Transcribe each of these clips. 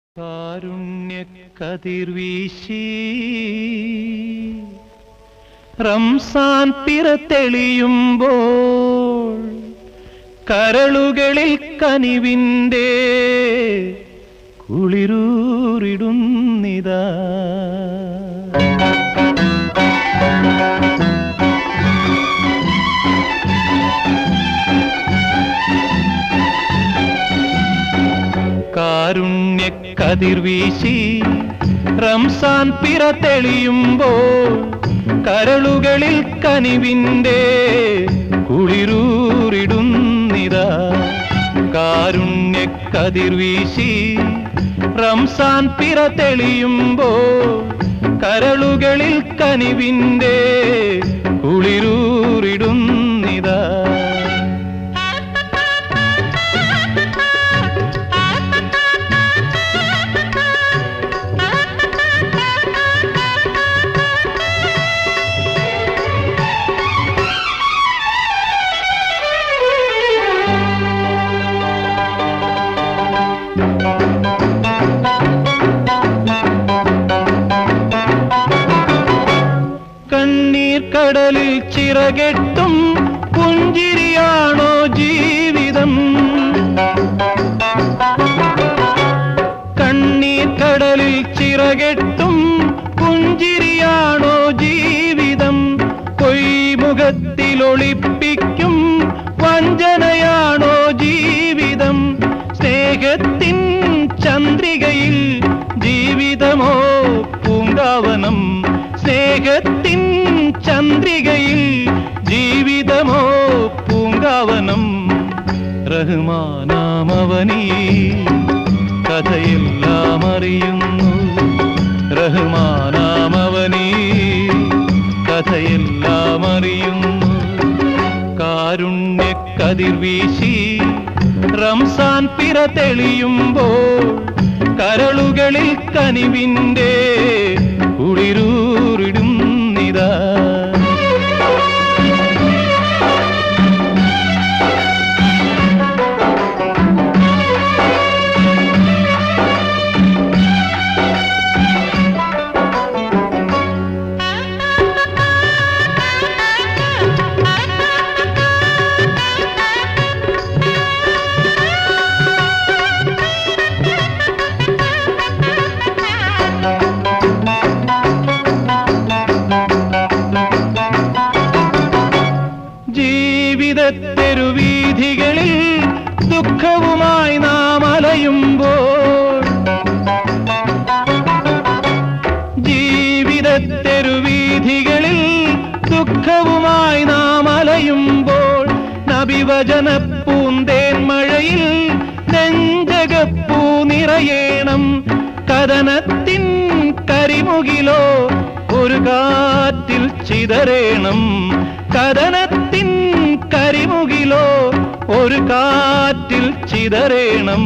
കാരുണ്യക്കതിർവീശി റംസാൻ പിറ തെളിയുമ്പോൾ കരളുകളിൽ കനിവിൻ്റെ കുളിരൂറിടുന്നിതാ കാരുണ്യക്കതിർവീശി റംസാൻ പിറ തെളിയുമ്പോൾ കരളുകളിൽ കനിവിൻ്റെ കുളിരൂറിടുന്നിതാ കാരുണ്യക്കതിർവീശി റംസാൻ പിറ തെളിയുമ്പോൾ കരളുകളിൽ കനിവിൻ്റെ കുളിരൂറിടുന്നിതാ കണ്ണീർ കടലിൽ ചിറകെട്ടും പുഞ്ചിരിയാണോ ജീവിതം കണ്ണീർ കടലിൽ ചിറകെട്ടും പുഞ്ചിരിയാണോ ജീവിതം പൊയ്മുഖത്തിലൊളിപ്പിക്കും വഞ്ചനയാണോ ജീവിതം സ്നേഹത്തിൻ ചന്ദ്രികയിൽ ജീവിതമോ പൂങ്കാവനം സ്നേഹത്തിൻ ചന്ദ്രികയിൽ ജീവിതമോ പൂങ്കാവനം റഹ്മാനാമവനീ കഥയെല്ലാം അറിയുന്നു റഹ്മാനാമവനീ കഥയെല്ലാം അറിയുന്നു കാരുണ്യക്കതിർവീശി റംസാൻ പിറ തെളിയുമ്പോൾ കരളുകളിൽ കനിവിൻ്റെ കുളിരൂറിടുന്നിതാ ജീവിതത്തെരുവീഥികളിൽ ദുഃഖവുമായി നാം അലയുമ്പോൾ ജീവിതത്തെരുവീഥികളിൽ ദുഃഖവുമായി നാം അലയുമ്പോൾ നബിവചന പൂന്തേൻ മഴയിൽ നെഞ്ചകപ്പൂ നിറയേണം കഥനത്തിൻ കരിമുകിലോ ഒരു കാറ്റിൽ ചിതറേണം കഥനത്തിൻ കരിമുകിലോ ഒരു കാറ്റിൽ ചിതറേണം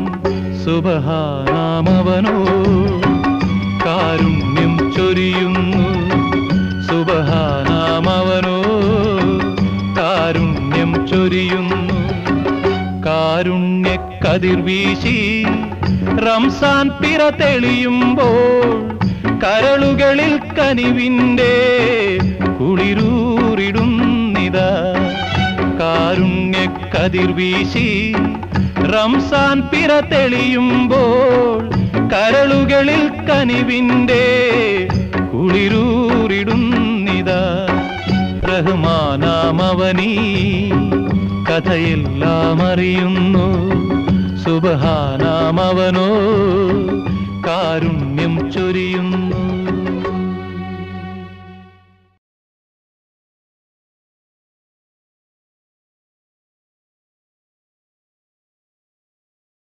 സുബഹാനാമവനോ കാരുണ്യം ചൊരിയുന്നു സുബഹാനാമവനോ കാരുണ്യം ചൊരിയുന്നു കാരുണ്യക്കതിർവീശി റംസാൻ പിറ തെളിയുമ്പോൾ കരളുകളിൽ കനിവിൻ്റെ കുളിരൂറിടുന്നിതാ കാരുണ്യക്കതിർവീശി റംസാൻ പിറ തെളിയുമ്പോൾ കരളുകളിൽ കനിവിൻ്റെ കുളിരൂറിടുന്നിതാ റഹ്മാനാമവനീ കഥയെല്ലാം അറിയുന്നു സുബഹാനാമവനോ കാരുണ്യം ചൊരിയുന്നു